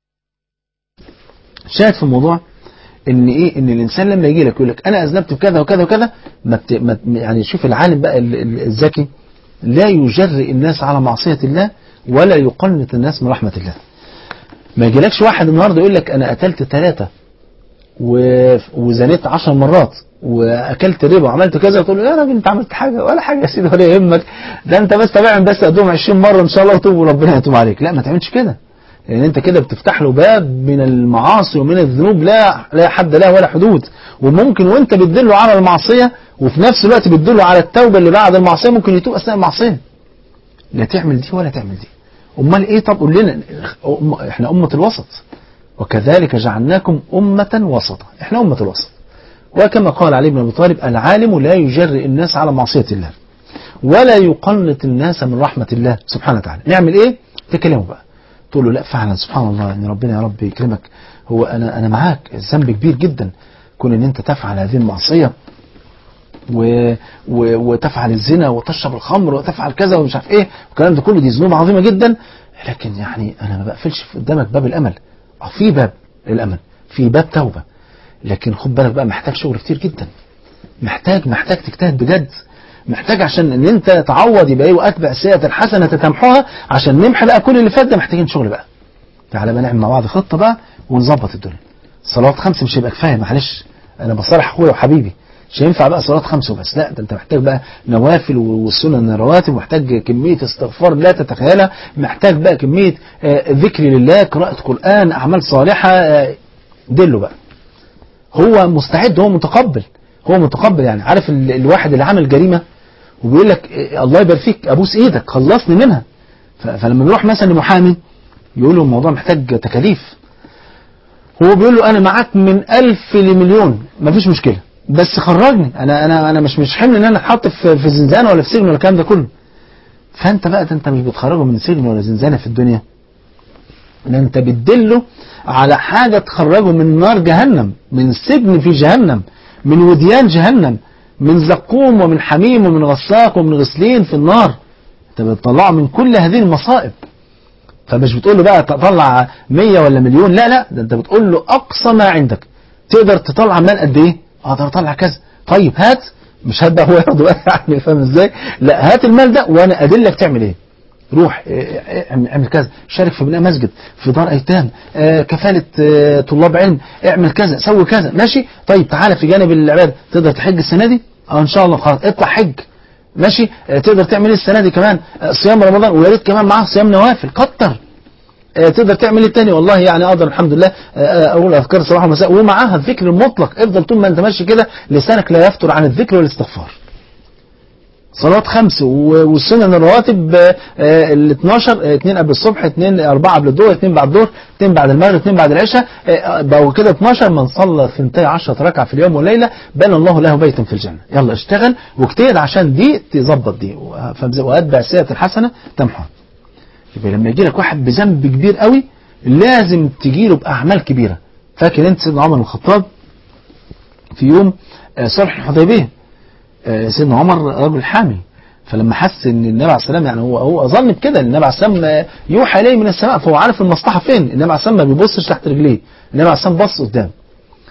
شاهد في الموضوع ان ايه ان الانسان لما يجي لك يقول لك انا اذنبت بكذا وكذا وكذا ما بت... ما... يعني شوف العالم بقى الذكي لا يجرئ الناس على معصية الله ولا يقنط الناس من رحمة الله ما يجيلكش واحد النهارده يقول لك انا قتلت ثلاثة و... وزنيت عشر مرات واكلت ربا وعملت كذا وتقول له يا راجل انت عملت حاجه ولا حاجه يا سيدي ولا يهمك ده انت بس تابعهم بس قدهم 20 مره ان شاء الله وتوب وربنا يتوب عليك لا ما تعملش كده لان انت كده بتفتح له باب من المعاصي ومن الذنوب لا لا حد له ولا حدود وممكن وانت بتدله على المعصيه وفي نفس الوقت بتدله على التوبه اللي بعد المعصيه ممكن يتوب اثناء المعصيه لا تعمل دي ولا تعمل دي امال ايه طب قول لنا احنا امه الوسط وكذلك جعلناكم امه وسطا احنا امه الوسط وكما قال علي بن ابي طالب العالم لا يجرئ الناس على معصيه الله ولا يقنط الناس من رحمه الله سبحانه وتعالى نعمل ايه تكلموا بقى تقول له لا فعلا سبحان الله ان ربنا يا رب يكرمك هو انا انا معاك الذنب كبير جدا كون ان انت تفعل هذه المعصيه و... و... وتفعل الزنا وتشرب الخمر وتفعل كذا ومش عارف ايه والكلام ده كله دي ذنوب عظيمه جدا لكن يعني انا ما بقفلش قدامك باب الامل اه في باب الامل في باب توبه لكن خد بالك بقى محتاج شغل كتير جدا محتاج محتاج تجتهد بجد محتاج عشان ان انت تعوض يبقى ايه واتبع السيئه الحسنه تتمحوها عشان نمحي بقى كل اللي فات ده محتاجين شغل بقى تعالى بقى نعمل مع بعض خطه بقى ونظبط الدنيا صلوات خمس مش هيبقى كفايه معلش انا بصالح اخويا وحبيبي مش هينفع بقى صلاه خمس وبس لا ده انت محتاج بقى نوافل والسنن الرواتب محتاج كميه استغفار لا تتخيلها محتاج بقى كميه آه ذكر لله قراءه قران اعمال صالحه آه دله بقى هو مستعد هو متقبل هو متقبل يعني عارف الواحد اللي عمل جريمه وبيقول لك الله يبارك فيك ابوس ايدك خلصني منها فلما بيروح مثلا لمحامي يقول له الموضوع محتاج تكاليف هو بيقول له انا معاك من ألف لمليون مفيش مشكله بس خرجني انا انا انا مش مش حمل ان انا اتحط في في زنزانه ولا في سجن ولا الكلام ده كله فانت بقى ده انت مش بتخرجه من سجن ولا زنزانه في الدنيا ده انت بتدله على حاجه تخرجه من نار جهنم من سجن في جهنم من وديان جهنم من زقوم ومن حميم ومن غساق ومن غسلين في النار انت بتطلعه من كل هذه المصائب فمش بتقول له بقى تطلع 100 ولا مليون لا لا ده انت بتقول له اقصى ما عندك تقدر تطلع مال قد ايه اقدر اطلع كذا طيب هات مش هات بقى هو ياخده بقى يعني فاهم ازاي لا هات المال ده وانا ادلك تعمل ايه روح اعمل كذا شارك في بناء مسجد في دار ايتام كفاله طلاب علم اعمل كذا سوي كذا ماشي طيب تعالى في جانب العباده تقدر تحج السنه دي اه ان شاء الله خلاص اطلع حج ماشي تقدر تعمل ايه السنه دي كمان صيام رمضان ويا ريت كمان معاه صيام نوافل كتر تقدر تعمل ايه تاني والله يعني اقدر الحمد لله اقول اذكار الصباح والمساء ومعاها الذكر المطلق افضل طول ما انت ماشي كده لسانك لا يفتر عن الذكر والاستغفار صلاة خمس والسنن الرواتب ال 12 اثنين قبل الصبح اثنين أربعة قبل الظهر اثنين بعد الظهر اثنين بعد المغرب اثنين بعد العشاء بقوا كده 12 من صلى ثنتي عشرة ركعة في اليوم والليلة بنى الله له بيتا في الجنة يلا اشتغل واجتهد عشان دي تظبط دي واتبع السيئة الحسنة تمحوها يبقى لما يجي لك واحد بذنب كبير قوي لازم تجي له بأعمال كبيرة فاكر انت سيدنا عمر بن الخطاب في يوم صلح الحديبيه سيدنا عمر رجل حامي فلما حس ان النبي عليه السلام يعني هو هو ظن بكده النبي عليه السلام يوحى اليه من السماء فهو عارف المصلحه فين النبي عليه السلام ما بيبصش تحت رجليه النبي عليه السلام بص قدام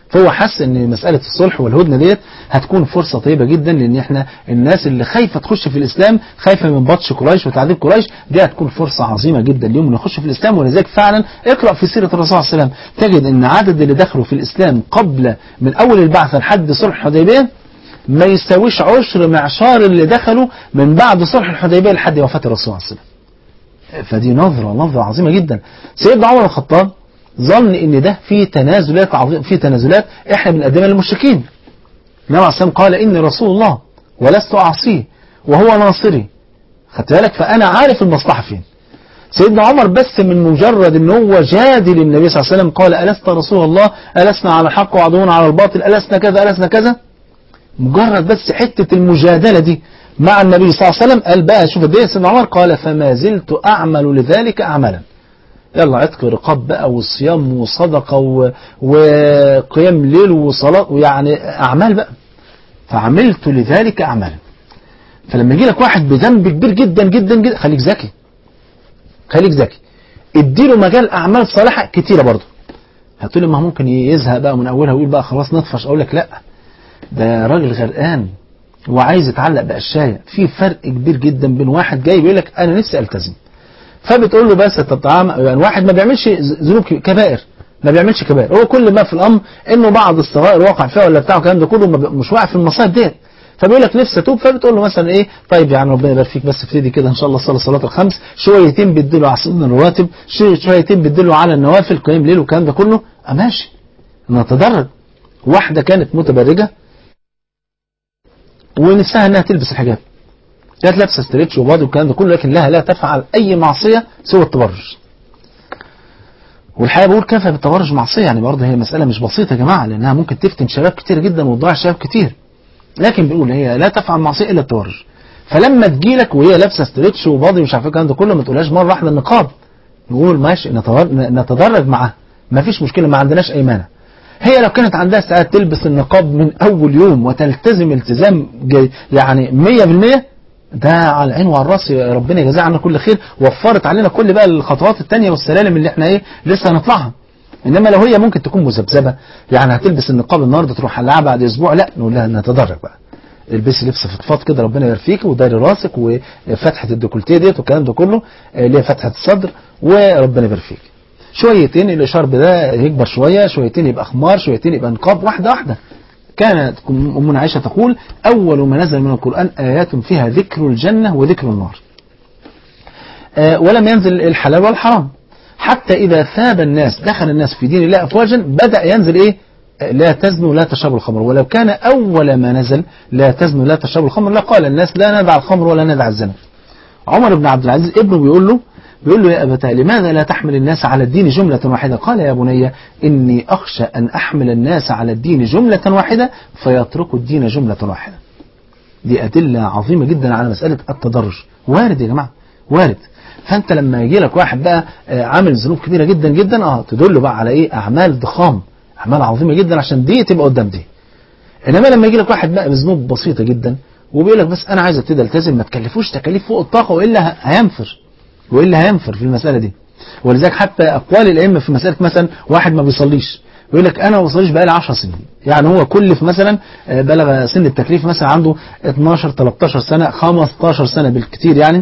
فهو حس ان مسألة الصلح والهدنة ديت هتكون فرصة طيبة جدا لان احنا الناس اللي خايفة تخش في الاسلام خايفة من بطش قريش وتعذيب قريش دي هتكون فرصة عظيمة جدا اليوم نخش في الاسلام ولذلك فعلا اقرأ في سيرة الرسول صلى الله عليه وسلم تجد ان عدد اللي دخلوا في الاسلام قبل من اول البعثة لحد صلح الحديبية ما يساويش عشر معشار اللي دخلوا من بعد صلح الحديبية لحد وفاة الرسول صلى الله عليه وسلم فدي نظرة نظرة عظيمة جدا سيدنا عمر الخطاب ظن ان ده في تنازلات عظيمة في تنازلات احنا بنقدمها للمشركين النبي عليه الصلاه قال اني رسول الله ولست اعصيه وهو ناصري خدت بالك فانا عارف المصلحه فين سيدنا عمر بس من مجرد ان هو جادل النبي صلى الله عليه وسلم قال الست رسول الله السنا على الحق وعدونا على الباطل السنا كذا السنا كذا مجرد بس حته المجادله دي مع النبي صلى الله عليه وسلم قال بقى شوف قد سيدنا عمر قال فما زلت اعمل لذلك اعمالا يلا عتق رقاب بقى وصيام وصدقة و... وقيام ليل وصلاة ويعني أعمال بقى فعملت لذلك أعمالا فلما يجي لك واحد بذنب كبير جدا جدا جدا خليك ذكي خليك ذكي اديله مجال أعمال صالحة كتيرة برضه هتقول لي ما ممكن يزهق بقى من أولها ويقول بقى خلاص نطفش أقول لك لا ده راجل غرقان وعايز يتعلق بقشاية في فرق كبير جدا بين واحد جاي بيقول لك أنا نفسي ألتزم فبتقول له بس الطعام يعني واحد ما بيعملش ذنوب كبائر ما بيعملش كبائر هو كل ما في الامر انه بعض الصغائر واقع فيها ولا بتاع الكلام ده كله مش واقع في المصائب ديت فبيقول لك نفسي اتوب فبتقول له مثلا ايه طيب يا عم ربنا يبارك فيك بس ابتدي كده ان شاء الله صلاه الصلاه الخمس شويتين بتديله على سنن الرواتب شويتين بتديله على النوافل قيام ليل والكلام ده كله اه ماشي نتدرج واحده كانت متبرجه ونفسها انها تلبس الحجاب كانت لابسه ستريتش وبادي والكلام ده كله لكن لها لا تفعل اي معصيه سوى التبرج. والحقيقه بقول كفى بالتبرج معصيه يعني برضه هي مساله مش بسيطه يا جماعه لانها ممكن تفتن شباب كتير جدا وتضيع شباب كتير. لكن بيقول هي لا تفعل معصيه الا التبرج. فلما تجيلك وهي لابسه ستريتش وبادي ومش عارف الكلام ده كله ما تقولهاش مره واحده النقاب. نقول ماشي نتدرج معاها ما فيش مشكله ما عندناش اي مانع. هي لو كانت عندها ساعات تلبس النقاب من اول يوم وتلتزم التزام يعني 100% ده على العين وعلى الراس ربنا يجزاها عنا كل خير وفرت علينا كل بقى الخطوات التانية والسلالم اللي احنا ايه لسه هنطلعها انما لو هي ممكن تكون مذبذبه يعني هتلبس النقاب النهارده تروح حلقها بعد اسبوع لا نقول لها نتدرج بقى البسي لبس فضفاض كده ربنا يبارك فيك وداري راسك وفتحه الديكولتيه ديت والكلام ده كله اللي هي فتحه الصدر وربنا يبارك فيك شويتين الاشارب ده يكبر شويه شويتين يبقى خمار شويتين يبقى نقاب واحده واحده كانت أمنا عائشة تقول أول ما نزل من القرآن آيات فيها ذكر الجنة وذكر النار آه ولم ينزل الحلال والحرام حتى إذا ثاب الناس دخل الناس في دين الله أفواجا بدأ ينزل إيه لا تزنوا لا تشربوا الخمر ولو كان أول ما نزل لا تزنوا لا تشربوا الخمر لقال الناس لا ندع الخمر ولا ندع الزنا عمر بن عبد العزيز ابنه بيقول له بيقول له يا أبتاه لماذا لا تحمل الناس على الدين جملة واحدة قال يا بني إني أخشى أن أحمل الناس على الدين جملة واحدة فيتركوا الدين جملة واحدة دي أدلة عظيمة جدا على مسألة التدرج وارد يا جماعة وارد فأنت لما يجي لك واحد بقى عامل ذنوب كبيرة جدا جدا اه تدل بقى على إيه أعمال ضخام أعمال عظيمة جدا عشان دي تبقى قدام دي إنما لما يجي لك واحد بقى بذنوب بسيطة جدا وبيقول لك بس أنا عايز ابتدي التزم ما تكلفوش تكاليف فوق الطاقة وإلا هينفر وإلا هينفر في المسألة دي ولذلك حتى أقوال الأئمة في مسألة مثلا واحد ما بيصليش يقول لك أنا ما بصليش بقالي 10 سنين يعني هو كل في مثلا بلغ سن التكليف مثلا عنده 12 13 سنة 15 سنة بالكثير يعني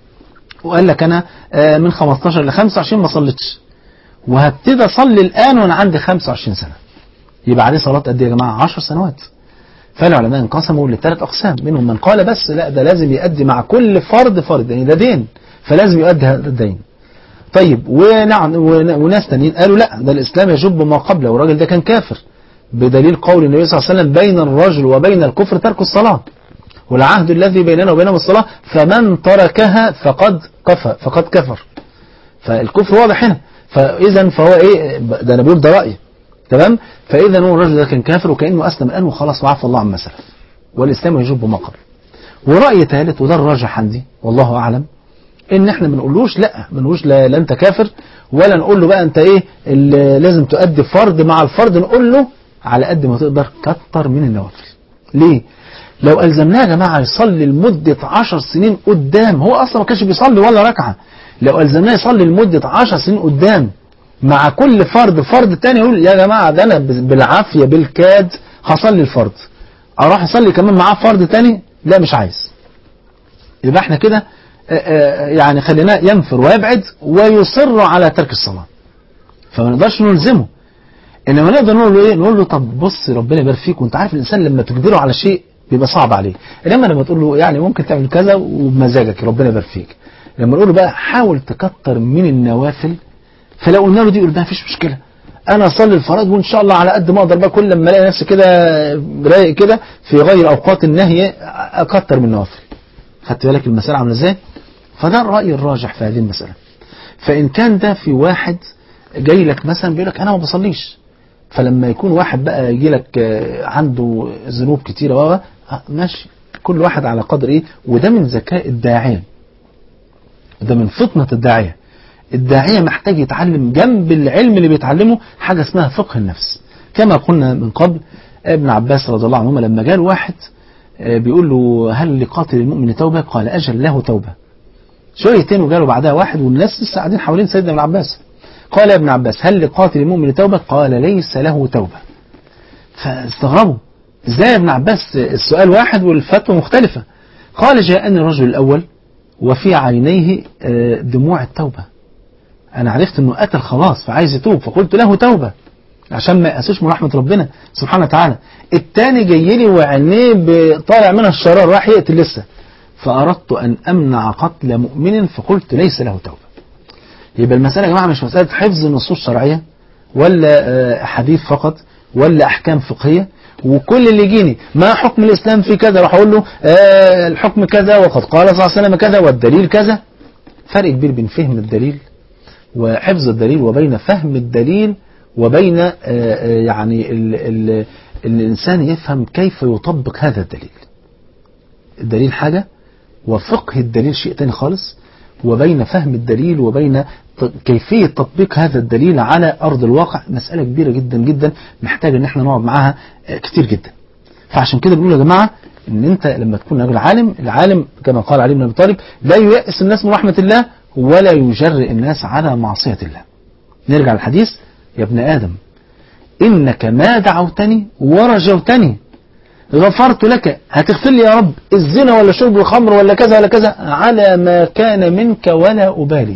وقال لك أنا من 15 ل 25 ما صليتش وهبتدي أصلي الآن وأنا عندي 25 سنة يبقى عليه صلاة قد إيه يا جماعة 10 سنوات فالعلماء انقسموا لثلاث أقسام منهم من قال بس لا ده لازم يؤدي مع كل فرد فرد يعني ده دين فلازم يؤدي هذا الدين طيب ونعم وناس تانيين قالوا لا ده الإسلام يجب ما قبله والراجل ده كان كافر بدليل قول النبي صلى الله عليه وسلم بين الرجل وبين الكفر ترك الصلاة والعهد الذي بيننا وبينهم الصلاة فمن تركها فقد كفر فقد كفر فالكفر واضح هنا فإذا فهو إيه ده أنا بقول ده رأيي تمام فإذا هو الرجل ده كان كافر وكأنه أسلم الآن وخلاص وعفى الله عما سلف والإسلام يجب ما قبل ورأي ثالث وده الراجح عندي والله أعلم ان احنا ما نقولوش لا ما نقولوش لا, لا انت كافر ولا نقول له بقى انت ايه اللي لازم تؤدي فرض مع الفرض نقول له على قد ما تقدر كتر من النوافل ليه لو ألزمناه يا جماعة يصلي لمدة عشر سنين قدام هو أصلا ما كانش بيصلي ولا ركعة لو ألزمناه يصلي لمدة عشر سنين قدام مع كل فرد فرد تاني يقول يا جماعة ده أنا بالعافية بالكاد هصلي الفرض أروح أصلي كمان معاه فرد تاني لا مش عايز يبقى احنا كده يعني خليناه ينفر ويبعد ويصر على ترك الصلاة فما نقدرش نلزمه انما نقدر نقول له ايه نقول له طب بص ربنا يبارك فيك وانت عارف الانسان لما تجبره على شيء بيبقى صعب عليه انما لما تقول له يعني ممكن تعمل كذا وبمزاجك ربنا يبارك فيك لما نقول له بقى حاول تكتر من النوافل فلو قلنا له دي يقول ما فيش مشكله انا اصلي الفرائض وان شاء الله على قد ما اقدر بقى كل لما الاقي نفسي كده رايق كده في غير اوقات النهي اكتر من النوافل خدت بالك المساله عامله ازاي فده الراي الراجح في هذه المساله فان كان ده في واحد جاي لك مثلا بيقول لك انا ما بصليش فلما يكون واحد بقى يجي لك عنده ذنوب كتيره ماشي كل واحد على قدر ايه وده من ذكاء الداعيه ده من فطنه الداعيه الداعيه محتاج يتعلم جنب العلم اللي بيتعلمه حاجه اسمها فقه النفس كما قلنا من قبل ابن عباس رضي الله عنهما لما جاء واحد بيقول له هل لقاتل المؤمن توبه قال اجل له توبه شويتين وجاله بعدها واحد والناس لسه قاعدين حوالين سيدنا ابن عباس قال يا ابن عباس هل لقاتل المؤمن توبة قال ليس له توبة فاستغربوا ازاي يا ابن عباس السؤال واحد والفتوى مختلفة قال جاءني الرجل الأول وفي عينيه دموع التوبة أنا عرفت أنه قتل خلاص فعايز يتوب فقلت له توبة عشان ما يقاسوش من رحمة ربنا سبحانه وتعالى التاني جاي لي وعينيه طالع منها الشرار راح يقتل لسه فأردت أن أمنع قتل مؤمن فقلت ليس له توبة يبقى المسألة يا جماعة مش مسألة حفظ نصوص شرعية ولا حديث فقط ولا أحكام فقهية وكل اللي يجيني ما حكم الإسلام في كذا راح أقول له آه الحكم كذا وقد قال صلى الله عليه وسلم كذا والدليل كذا فرق كبير بين فهم الدليل وحفظ الدليل وبين فهم الدليل وبين آه يعني ال ال الإنسان يفهم كيف يطبق هذا الدليل الدليل حاجة وفقه الدليل شيء تاني خالص وبين فهم الدليل وبين كيفية تطبيق هذا الدليل على أرض الواقع مسألة كبيرة جدا جدا محتاج ان احنا نقعد معاها كتير جدا فعشان كده بنقول يا جماعة ان انت لما تكون راجل عالم العالم كما قال علي بن ابي طالب لا ييأس الناس من رحمة الله ولا يجرئ الناس على معصية الله نرجع للحديث يا ابن آدم إنك ما دعوتني ورجوتني غفرت لك هتغفر لي يا رب الزنا ولا شرب الخمر ولا كذا ولا كذا على ما كان منك ولا أبالي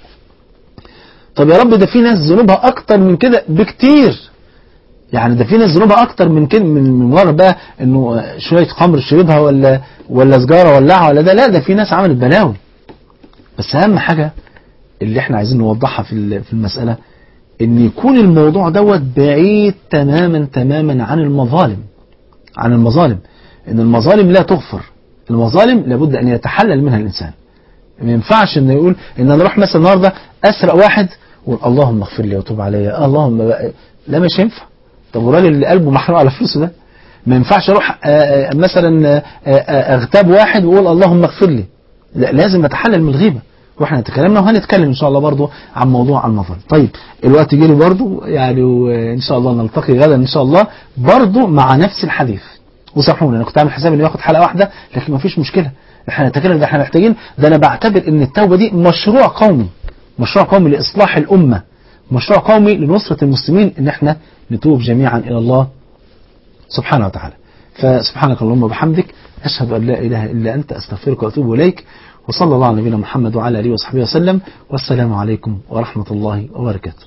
طب يا رب ده في ناس ذنوبها أكتر من كده بكتير يعني ده في ناس ذنوبها أكتر من كده من مجرد بقى إنه شوية خمر شربها ولا ولا سجارة ولعها ولا ده لا ده في ناس عملت بلاوي بس أهم حاجة اللي احنا عايزين نوضحها في في المسألة إن يكون الموضوع دوت بعيد تماما تماما عن المظالم عن المظالم ان المظالم لا تغفر المظالم لابد ان يتحلل منها الانسان ما ينفعش انه يقول ان انا اروح مثلا النهارده اسرق واحد ويقول اللهم اغفر لي وتوب علي اللهم بقى. لا مش ينفع طب الراجل اللي قلبه محروق على فلوسه ده ما ينفعش اروح مثلا اغتاب واحد واقول اللهم اغفر لي لا لازم اتحلل من الغيبه واحنا تكلمنا وهنتكلم ان شاء الله برضو عن موضوع المظالم طيب الوقت جري برضو يعني وان شاء الله نلتقي غدا ان شاء الله برضو مع نفس الحديث وسامحوني انا كنت عامل حساب اني باخد حلقه واحده لكن ما فيش مشكله احنا نتكلم ده احنا محتاجين ده انا بعتبر ان التوبه دي مشروع قومي مشروع قومي لاصلاح الامه مشروع قومي لنصره المسلمين ان احنا نتوب جميعا الى الله سبحانه وتعالى فسبحانك اللهم وبحمدك اشهد ان لا اله الا انت استغفرك واتوب اليك وصلى الله على نبينا محمد وعلى اله وصحبه وسلم والسلام عليكم ورحمه الله وبركاته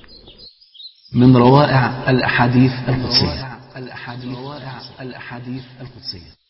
من روائع الاحاديث القدسيه الأحاديث القدسية